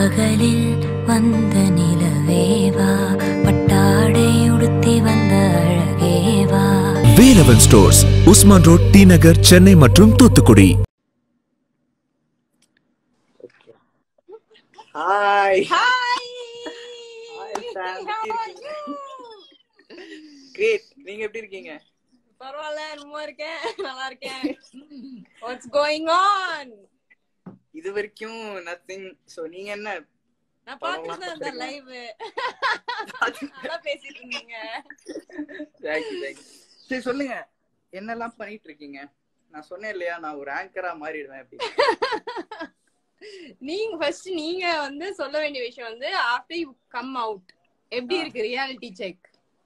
பகலில் வந்த நிலவேவா பட்டாடை உடுத்தி வந்த அழகேவா Velavan stores Usman road T Nagar Chennai மற்றும் Thoothukudi hi hi Hi, Sam. எப்படி இருக்கீங்க? கிரேட் நீங்க எப்படி இருக்கீங்க பரவாயில்ல ரொம்ப இருக்கேன் நல்லா இருக்கேன் வாட்ஸ் கோயிங் ஆன் இது வரைக்கும் நத்திங் சோ நீங்க என்ன நான் பார்த்துட்டு தான் இருந்தேன் லைவ் நல்லா பேசிட்டு இருந்தீங்க Thank you, thank you. சரி சொல்லுங்க என்னெல்லாம் பண்ணிட்டு இருக்கீங்க நான் சொன்னேன் இல்லையா நான் ஒரு ஆங்கரா மாறிடுவேன் அப்படி நீங்க ஃபர்ஸ்ட் நீங்க வந்து சொல்ல வேண்டிய விஷயம் வந்து ஆஃப்டர் யூ கம் அவுட் எப்படி ஆ. இருக்கு ரியாலிட்டி செக்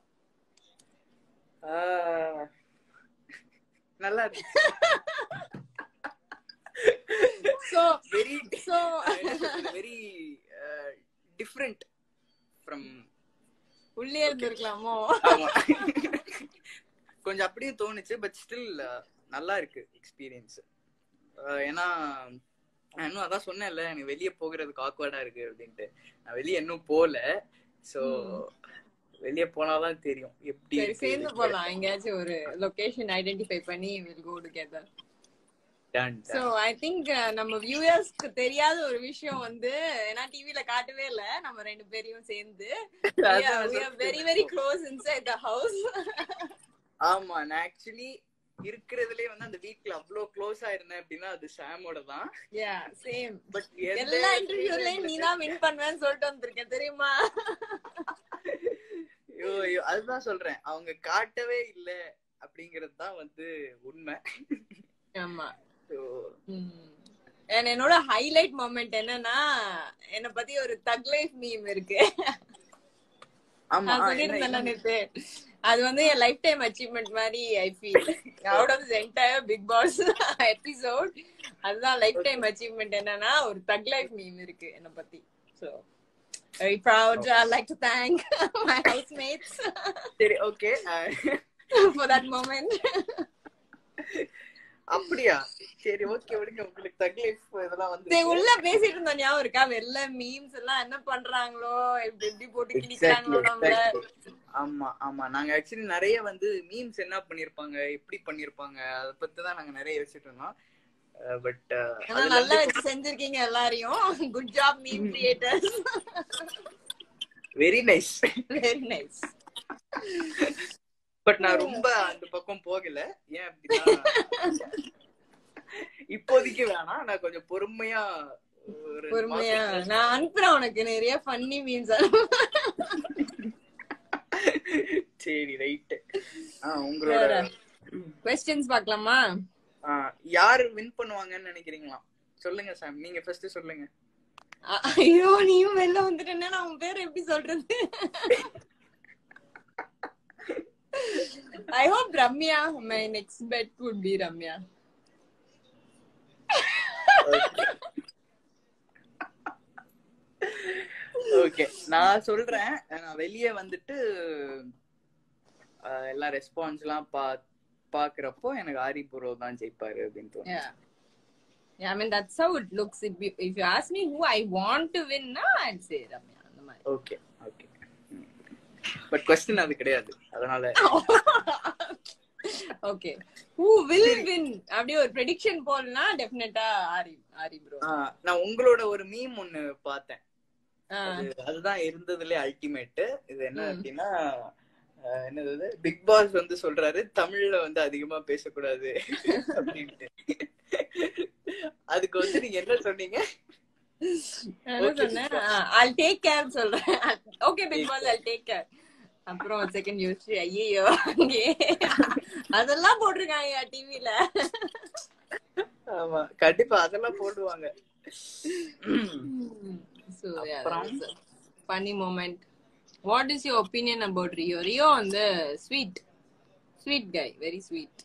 ஆஹ், நல்லா இருக்கு so very so very different from உள்ளே இருந்திருக்கலாமோ ஆமா கொஞ்சம் அப்படியே தோணுச்சு பட் ஸ்டில் நல்லா இருக்கு எக்ஸ்பீரியன்ஸ் ஏன்னா நான் இன்னும் அதான் சொன்னேன்ல எனக்கு வெளியே போகிறதுக்கு ஆக்வர்டா இருக்கு அப்படின்ட்டு நான் வெளியே இன்னும் போல சோ வெளியே போனாதான் தெரியும் எப்படி சரி இருக்கு சேர்ந்து இதுக்கு. போலாம் எங்கேயாச்சும் ஒரு லொகேஷன் ஐடென்டிஃபை பண்ணி will go together Done, so done. I think நம்ம வியூவர்ஸ்க்கு தெரியாத ஒரு விஷயம் வந்து ஏன்னா டிவில காட்டவே இல்ல நம்ம ரெண்டு பேரையும் சேர்ந்து அதான் very very close inside the house ஆமா நான் ஆக்சுவலி இருக்கிறதுலயே வந்து அந்த வீக்ல அவ்வளோ க்ளோஸா இருந்தேன் அப்படின்னா அது சாமோட தான் யா சேம் பட் எல்லா இன்டர்வியூலயும் நீ தான் வின் பண்ணுவேன்னு சொல்லிட்டு வந்திருக்கேன் தெரியுமா ஐயோ ஐயோ அதுதான் சொல்றேன் அவங்க காட்டவே இல்ல அப்படிங்கிறது தான் வந்து உண்மை ஆமா So, ம். And என்னோட ஹைலைட் மொமெண்ட் என்னன்னா என்ன பத்தி ஒரு தக் லைஃப் மீம் இருக்கு ஆமா நான் ஆ, சொல்லியிருந்தேன் என்ன- நேத்து அது வந்து என் லைஃப் டைம் அச்சீவ்மெண்ட் மாதிரி I feel out of this entire Bigg Boss episode அதுதான் லைஃப் டைம் அச்சீவ்மெண்ட் என்னன்னா ஒரு தக் லைஃப் மீம் இருக்கு என்ன பத்தி so very proud I like to thank my housemates சரி ஓகே ஃபார் தட் மொமெண்ட் அப்படியா சரி ஓகே விடுங்க உங்களுக்கு தக்லீஃப் இதெல்லாம் வந்து உள்ள பேசிட்டு இருந்தோம் ஞாபகம் இருக்கா வெள்ள மீம்ஸ் எல்லாம் என்ன பண்றாங்களோ எப்படி எப்படி போட்டு கிழிக்கிறாங்களோ நம்மள ஆமா ஆமா நாங்க ஆக்சுவலி நிறைய வந்து மீம்ஸ் என்ன பண்ணிருப்பாங்க எப்படி பண்ணிருப்பாங்க அத பத்தி தான் நாங்க நிறைய யோசிச்சுட்டு இருந்தோம் பட் ஆனா நல்லா வச்சு செஞ்சிருக்கீங்க எல்லாரையும் good job meme creators very nice very nice but நான் ரொம்ப அந்த பக்கம் போகல ஏன் அப்படின்னா இப்போதைக்கு வேணாம் நான் கொஞ்சம் பொறுமையா ஒரு பொறுமையா மாசம் நான் அனுப்புறேன் உனக்கு நிறைய ஃபன்னி மீம்ஸ் சரி ரைட் உங்களோட கொஸ்டின்ஸ் பார்க்கலாமா ஆ, யாரு வின் பண்ணுவாங்கன்னு நினைக்கிறீங்களா சொல்லுங்க சாம் நீங்க ஃபர்ஸ்ட் சொல்லுங்க அ- ஐயோ நீயும் வெளில வந்துட்டேன்னா நான் உன் பேர் எப்படி சொல்றது I hope Ramya my next bet would be Ramya okay நான் சொல்றேன் நான் வெளியே வந்துட்டு ஆ, எல்லா ரெஸ்பான்ஸ் எல்லாம் பா பாக்குறப்போ எனக்கு ஆரி புரோ தான் ஜெயிப்பாரு அப்படின்னு தோணுது Yeah. Yeah, I mean that's how it looks. If you, if you ask me who I want to win, na, I'd say Ramya. அந்த மாதிரி. ஓகே ஓகே பட் கொஸ்டின் அது கிடையாது அதனால okay. Who will win? அப்படியே ஒரு prediction போடனா டெஃபினட்டா ஆரி ஆரி bro. ஆ, நான் உங்களோட ஒரு மீம் ஒன்னு பார்த்தேன் அது அதுதான் இருந்ததுல அல்டிமேட் இது என்ன ம். அப்படின்னா அஹ், என்னது பிக் பாஸ் வந்து சொல்றாரு தமிழ்ல வந்து அதிகமா பேசக்கூடாது அப்படின்ட்டு அதுக்கு வந்து நீங்க என்ன சொன்னீங்க என்ன Okay, சொன்னேன் sister. I'll take care சொல்றேன். Okay big boss I'll take care. அப்புறம் செகண்ட் யோசிச்சு ஐயோ அங்கே அதெல்லாம் போட்டிருக்காங்க டிவில ஆமா கண்டிப்பா அதெல்லாம் போடுவாங்க So yeah, அப்புறம்? that's a funny moment. What is your opinion about Rio? Rio வந்து sweet, sweet guy, very sweet.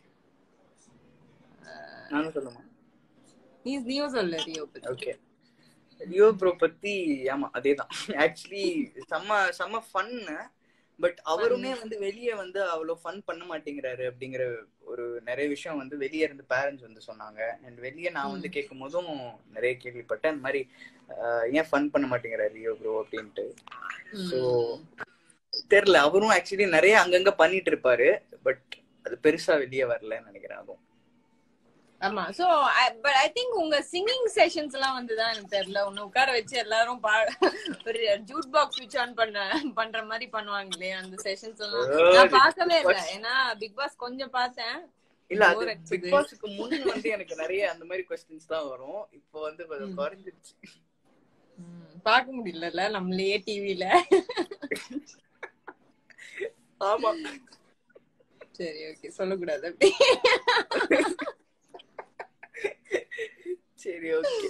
நானும் சொல்லுமா நீ நீயும் சொல்லு ரியோ பத்தி. ஓகே ரியோ ப்ரோ பத்தி ஆமா அதேதான் ஆக்சுவலி செம்ம செம்ம ஃபன் பட் அவருமே வந்து வெளியே வந்து அவ்வளவு ஃபன் பண்ண மாட்டேங்கிறாரு அப்படிங்கிற ஒரு நிறைய விஷயம் வந்து வெளியே இருந்து பேரண்ட்ஸ் வந்து சொன்னாங்க அண்ட் வெளியே நான் வந்து கேட்கும் போதும் நிறைய கேள்விப்பட்டேன் இந்த மாதிரி ஆஹ், ஏன் ஃபன் பண்ண மாட்டேங்கிற ரியோ ப்ரோ அப்படின்ட்டு ஸோ தெரியல அவரும் ஆக்சுவலி நிறைய அங்கங்க பண்ணிட்டு இருப்பாரு பட் அது பெருசா வெளியே வரலன்னு நினைக்கிறேன் அதுவும் ஆமா சோ பட் ஐ திங்க் உங்க சிங்கிங் செஷன்ஸ் எல்லாம் வந்துதான் எனக்கு தெரியல உன்னை உட்கார வச்சு எல்லாரும் பா ஒரு ஜூட் பாக்ஸ் ஸ்விட்ச் ஆன் பண்ண பண்ற மாதிரி பண்ணுவாங்களே அந்த செஷன்ஸ் எல்லாம் நான் பார்க்கவே இல்ல ஏன்னா பிக் பாஸ் கொஞ்சம் பார்த்தேன் இல்ல அது Bore அடிச்சது. பிக் பாஸ்க்கு முன் வந்து எனக்கு நிறைய அந்த மாதிரி கொஸ்டின்ஸ் தான் வரும் இப்போ வந்து கொஞ்சம் குறைஞ்சிருச்சு ம், பார்க்க முடியலல்ல நம்மளே டிவில ஆமா சரி ஓகே சொல்லக்கூடாது அப்படி சரி ஓகே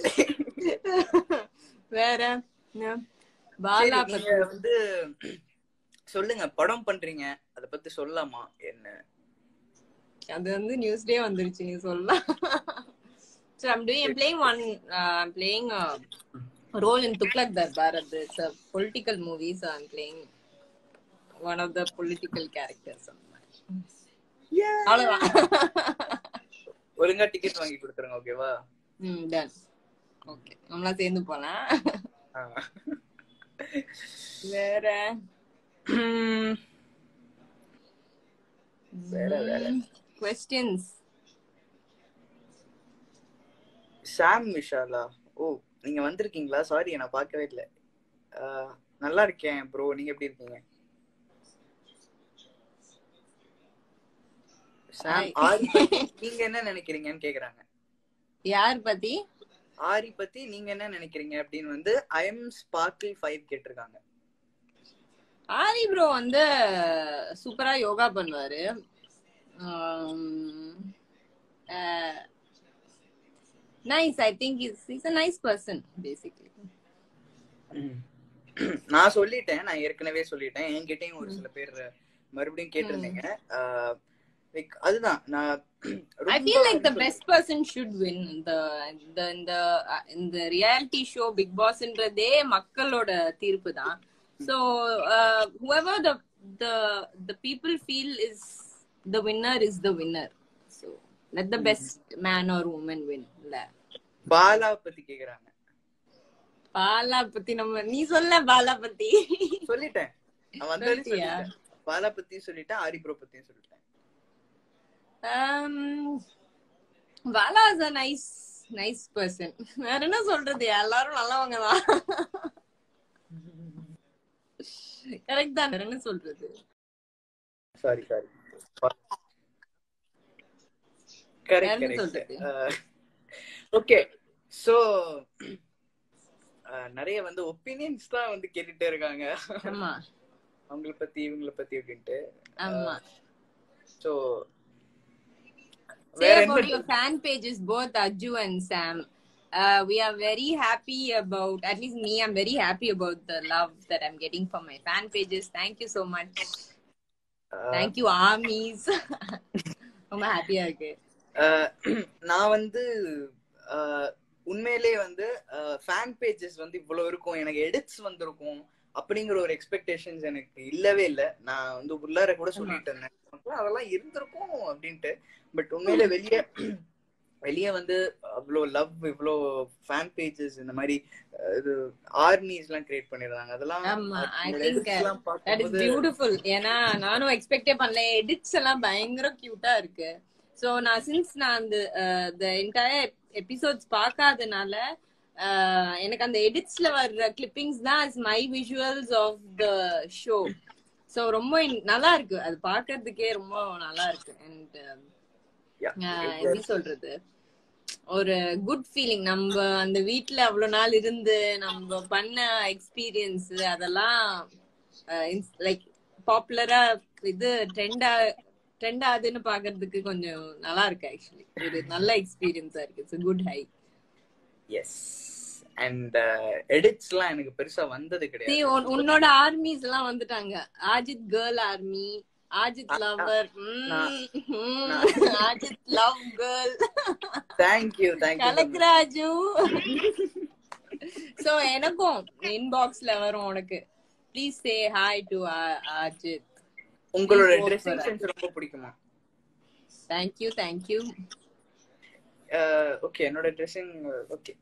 வேற என்ன? பாலா நீங்க பத்தி வந்து சொல்லுங்க படம் பண்றீங்க அத பத்தி சொல்லலாமா என்ன அது வந்து நியூஸ்லயே வந்துருச்சு நீ சொல்லலாம் So I'm doing, I'm playing one, uh, I'm playing a role in Tuklak Darbar. It's a political movie, so I'm playing one of the political characters. அவ்வளவுதான் ஒழுங்கா டிக்கெட் வாங்கி கொடுத்துருங்க ஓகேவா ம் டன் ஓகே நம்மளாம் சேர்ந்து போலாம் வேற வேற வேற கொஸ்டின்ஸ் சாம் விஷாலா ஓ நீங்க வந்திருக்கீங்களா சாரி நான் பார்க்கவே இல்லை ஆஹ், நல்லா இருக்கேன் ப்ரோ நீங்க எப்படி இருக்கீங்க சாம் Hi. ஆரி பத்தி நீங்க என்ன நினைக்கிறீங்கன்னு கேக்குறாங்க யார் பத்தி ஆரி பத்தி நீங்க என்ன நினைக்கிறீங்க அப்படின்னு வந்து ஐ எம் ஸ்பார்க்கிள் ஃபைவ் கேட்டிருக்காங்க ஆரி ப்ரோ வந்து சூப்பரா யோகா பண்ணுவாரு nice I think is is a nice person basically நான் சொல்லிட்டேன் நான் ஏற்கனவே சொல்லிட்டேன் என்கிட்டயும் ஒரு சில பேர் மறுபடியும் கேட்டிருந்தீங்க ஆஹ், like அதுதான் நான் ஐ ரொம்ப ஃபீல் லைக் த வந்து பெஸ்ட் பர்சன் ஷுட் வின் இந்த இந்த இந்த இந்த ரியாலிட்டி ஷோ பிக் பாஸ்ன்றதே மக்களோட தீர்ப்பு தான் so whoever the the the people feel is the winner is the winner so let the best man or woman win இல்ல பாலா பத்தி கேக்குறாங்க பாலா பத்தி நம்ம நீ சொல்ல பாலா பத்தி சொல்லிட்டேன் நான் வந்தாலும் சொல்லிட்டியா? சொல்லிட்டேன் பாலா பத்தியும் சொல்லிட்டேன் ஆரி ப்ரோ பத்தியும் சொல்லிட்டேன் Um, Bala is a nice nice person வேற என்ன சொல்றது எல்லாரும் நல்லவங்க தான் கரெக்ட் தான் வேற என்ன சொல்றது சாரி சாரி வேற கரெக்ட் என்ன சொல்றது கரெக்ட் ஓகே சோ நிறைய வந்து ஒப்பீனியன்ஸ் தான் வந்து கேட்டுட்டே இருக்காங்க ஆமா அவங்கள பத்தி இவங்கள பத்தி அப்படின்ட்டு ஆமா சோ say வேற about என்ன your fan pages both Ajju and Sam uh, we are very happy about at least me I'm very happy about the love that I'm getting from my fan pages thank you so much thank you armies ரொம்ப ஹாப்பியா இருக்கு அஹ், நான் வந்து அஹ், உண்மையிலே வந்து fan pages வந்து இவ்வளவு இருக்கும் எனக்கு எடிட்ஸ் வந்திருக்கும் அப்படிங்கிற ஒரு எக்ஸ்பெக்டேஷன்ஸ் எனக்கு இல்லவே இல்லை நான் வந்து உள்ளார கூட சொல்லிட்டு இருந்தேன் அப்ப அதெல்லாம் இருந்திருக்கும் அப்படின்ட்டு பட் உண்மையில வெளியே வெளியே வந்து அவ்வளோ லவ் இவ்வளோ ஃபேன் பேஜஸ் இந்த மாதிரி அஹ், இது ஆர்மிஸ் எல்லாம் கிரியேட் பண்ணிருந்தாங்க அதெல்லாம் ஆமா, I அவங்களோட think, edits எல்லாம் தட் இஸ் பார்க்கும்போது பியூட்டிஃபுல் ஏன்னா நானும் எக்ஸ்பெக்டே பண்ணல எடிட்ஸ் எல்லாம் பயங்கர கியூட்டா இருக்கு சோ நான் சின்ஸ் நான் அந்த த என்டையர் எபிசோட்ஸ் பார்க்காதனால அஹ், எனக்கு அந்த எடிட்ஸ்ல வர்ற கிளிப்பிங்ஸ் தான் is my visuals of the show so ரொம்ப in- நல்லா இருக்கு அது பார்க்கிறதுக்கே ரொம்ப நல்லா இருக்கு அண்ட் Yeah, எப்படி சொல்றது ஒரு குட் ஃபீலிங் நம்ம அந்த வீட்ல அவ்வளவு நாள் இருந்து நம்ம பண்ண எக்ஸ்பீரியன்ஸ் அதெல்லாம் லைக் பாப்புலரா இது ட்ரெண்டா ட்ரெண்ட் ஆகுதுன்னு பாக்குறதுக்கு கொஞ்சம் நல்லா இருக்கு ஆக்சுவலி ஒரு நல்ல எக்ஸ்பீரியன்ஸா இருக்கு it's good highs and edits எல்லாம் எனக்கு பெருசா வந்தது See, கிடையாது உன்- உன்னோட ஆர்மிஸ் எல்லாம் வந்துட்டாங்க Ajith girl army Ajith lover Ajith love girl thank you thank you கலக்ராஜு சோ எனக்கும் இன்பாக்ஸ்ல வரும் உனக்கு please say hi to Ajith உங்களோட Please vote dressing for sense ரொம்ப பிடிக்குமா தேங்க்யூ தேங்க்யூ ஓகே என்னோட ட்ரெஸ்ஸிங் ஓகே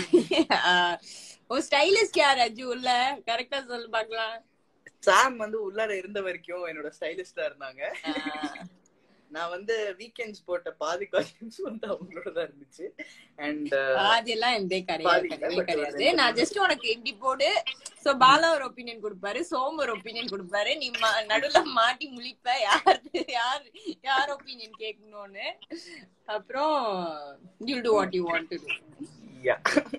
ஓ ஸ்டைலிஸ்ட் யார் அஜு உள்ள கரெக்டா சொல்லு பார்க்கலாம் சாம் வந்து உள்ளார இருந்த வரைக்கும் என்னோட ஸ்டைலிஸ்டா இருந்தாங்க நான் வந்து வீக்கெண்ட்ஸ் போட்ட பாதி காஸ்டியூம்ஸ் வந்து அவங்களோட தான் இருந்துச்சு அண்ட் பாதி எல்லாம் எந்தே கிடையாது பாதி இல்ல, கிடையவே but கிடையாது அது- நான் ஜஸ்ட் உனக்கு இப்படி போடு சோ பாலா ஒரு ஒப்பீனியன் கொடுப்பாரு சோம் ஒரு ஒப்பீனியன் கொடுப்பாரு நீ மா- நடுவுல மாட்டி முழிப்ப யார் யார் யார் ஒப்பீனியன் கேட்கணும்னு அப்புறம் you do what you want to yeah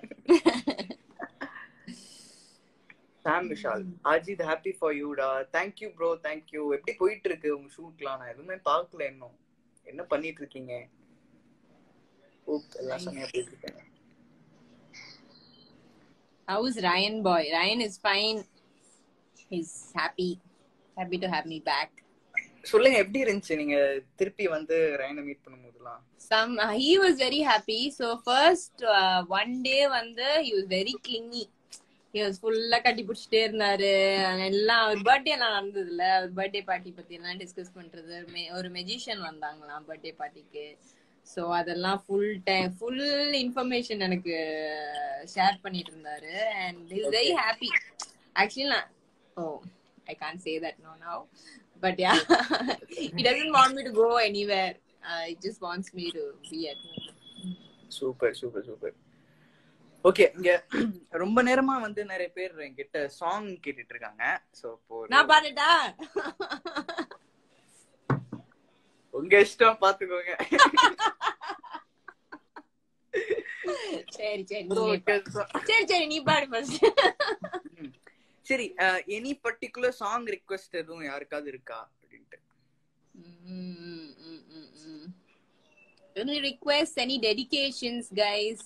Sam Vishal Ajith happy for யூடா தேங்க்யூ ப்ரோ தேங்க்யூ எப்படி போயிட்டு இருக்கு உங்க ஷூட்லாம் நான் எதுவுமே பார்க்கல இன்னும் என்ன பண்ணிட்டு இருக்கீங்க ஓப் எல்லாம் செமையா போயிட்டு இருக்கேன் house Ryan boy Ryan is fine is happy happy to have me back சொல்லுங்க எப்படி இருந்துச்சு நீங்க திருப்பி வந்து ரயனை மீட் பண்ணும்போதெல்லாம் some uh, he was very happy so first uh, one day வந்து he was very clingy he was ஃபுல்லா கட்டி பிடிச்சிட்டே இருந்தாரு எல்லாம் அவர் பர்த்டே எல்லாம் நடந்தது இல்ல அவர் பர்த்டே பார்ட்டி பத்தி எல்லாம் டிஸ்கஸ் பண்றது மே- ஒரு மெஜிஷியன் வந்தாங்களாம் பர்த்டே பார்ட்டிக்கு சோ அதெல்லாம் ஃபுல் டைம் ஃபுல் இன்ஃபர்மேஷன் எனக்கு ஷேர் பண்ணிட்டு இருந்தாரு and is very happy actually நான் oh I can say that no now but yeah he doesn't want me to go anywhere uh, he just wants me to be at home super super super okay இங்க ரொம்ப நேரமா வந்து நிறைய பேர் என்கிட்ட song கேட்டுட்டு இருக்காங்க சோ இப்போ ஒரு- நான் பாடட்டா உங்க இஷ்டம் பாத்துக்கோங்க சரி சரி நீ பாடு. So, சரி சரி நீ பாடு ஃபர்ஸ்ட் சரி எனி பர்டிகுலர் சாங் ரிக்வெஸ்ட் எதுவும் யாருக்காவது இருக்கா அப்படின்ட்டு Any requests, any dedications, guys?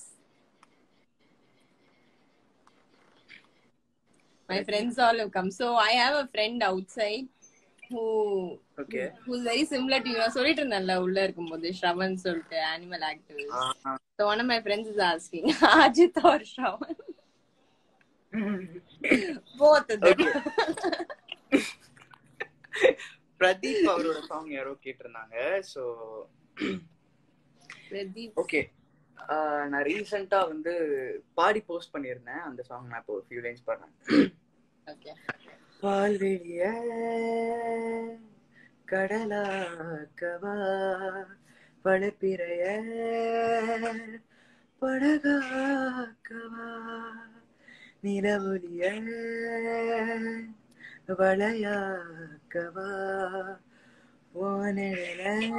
My friends all have come. So I have a friend outside who okay who's very similar to you. நான் சொல்லிட்டு இருந்தேன்ல உள்ள இருக்கும்போது ஸ்ரவன் சொல்லிட்டு animal activist So one of my friends is asking, Ajit or Shravan? Both of them. Pradeep அவரோட song யாரோ கேட்டிருந்தாங்க so Pradeep. Okay நான் ரீசெண்டா வந்து பாடி போஸ்ட் பண்ணியிருந்தேன் அந்த சாங் நான் இப்போ ஃபியூ லைன்ஸ் பாடுறேன் Okay. பால்வெளிய கடலாக்கவா பழப்பிறைய படகாக்கவா நிலவொலிய வளையாக்கவா ஓனழல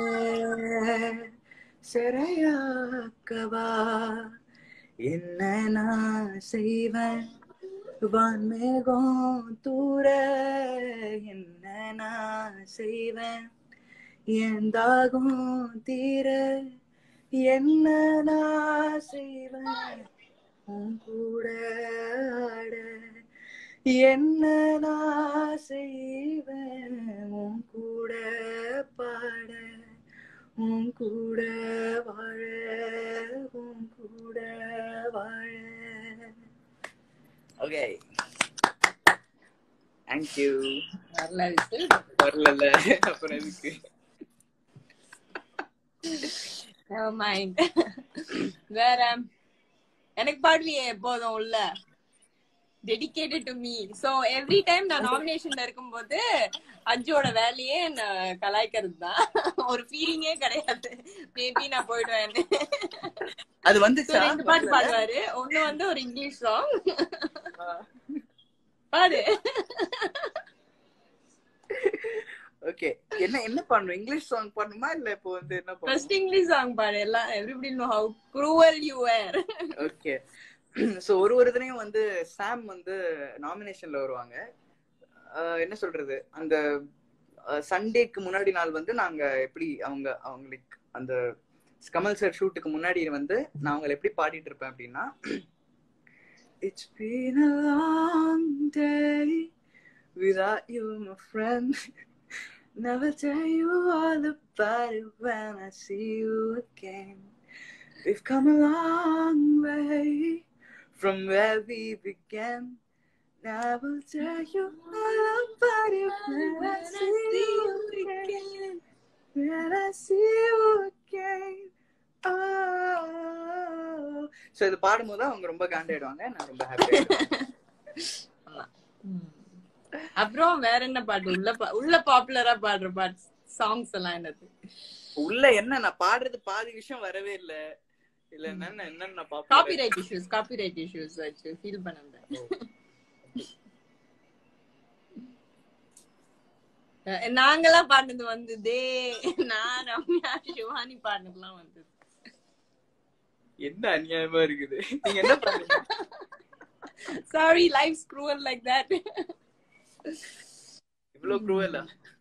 சிறையாக்கவா என்ன நான் செய்வேன் வான்மேகம் தூர என்ன நான் செய்வேன் என் தாகம் தீர என்ன நான் செய்வேன் உன் கூட ஆட என்ன நான் செய்வேன் உன் கூட பாட உன் கூட வாழ உன் கூட வாழ ஓகே தேங்க்யூ வரல விட்டு. வரல அப்புறம் எதுக்கு Never mind. வேற எனக்கு பாடுவியே எப்போதும் உள்ள dedicated to me so every time நான் நாமினேஷன்ல இருக்கும்போது அஜோட வேலையே நான் கலாய்க்கிறது தான் ஒரு ஃபீலிங்கே கிடையாது மேபி நான் போயிடுவேன் அது So, வந்துச்சா ரெண்டு பாட்டு பாடுவாரு ஒண்ணு வந்து ஒரு இங்கிலீஷ் சாங் பாடு ஓகே என்ன என்ன பண்ணணும் இங்கிலீஷ் சாங் பண்ணுமா இல்ல இப்போ வந்து என்ன பண்ணணும் ஃபர்ஸ்ட் இங்கிலீஷ் சாங் பாடு எல்லாம் everybody know how cruel you were okay so ஒரு ஒரு இதுலயும் வந்து சாம் வந்து நாமினேஷன்ல வருவாங்க அஹ் என்ன சொல்றது அந்த சண்டேக்கு முன்னாடி நாள் வந்து நாங்க எப்படி அவங்க அவங்களுக்கு அந்த கமல் சார் ஷூட்டுக்கு முன்னாடி வந்து நான் அவங்களை எப்படி பாடிட்டு இருப்பேன் அப்படின்னா it's been a long day without you my friend never tell you all about it when I see you again we've come a long way from where we began now I will tell you all about it when I see you again When I see you again. Oh. So இது பாடும்போது அவங்க ரொம்ப காண்டாயிடுவாங்க நான் ரொம்ப happy ஆமா. ம். அப்புறம் வேற என்ன பாட்டு உள்ள பா- உள்ள பாப்புலரா பாடுற பாட்டு சாங்ஸ் எல்லாம் என்னது உள்ள என்ன நான் பாடுறது பாதி விஷயம் வரவே இல்ல இல்ல என்னன்னு என்னன்னு நான் பாப்பேன் காப்பிரைட் இஷ்யூஸ் காப்பிரைட் இஷ்யூஸ் வச்சு ஃபீல் பண்ணல அஹ் நாங்கெல்லாம் பாடினது வந்து தே நான் ரம்யா சிவானி பாடினதுலாம் வந்து என்ன அநியாயமா இருக்குது நீங்க என்ன பண்ணுங்க sorry life cruel like that இவ்வளவு குரூவலா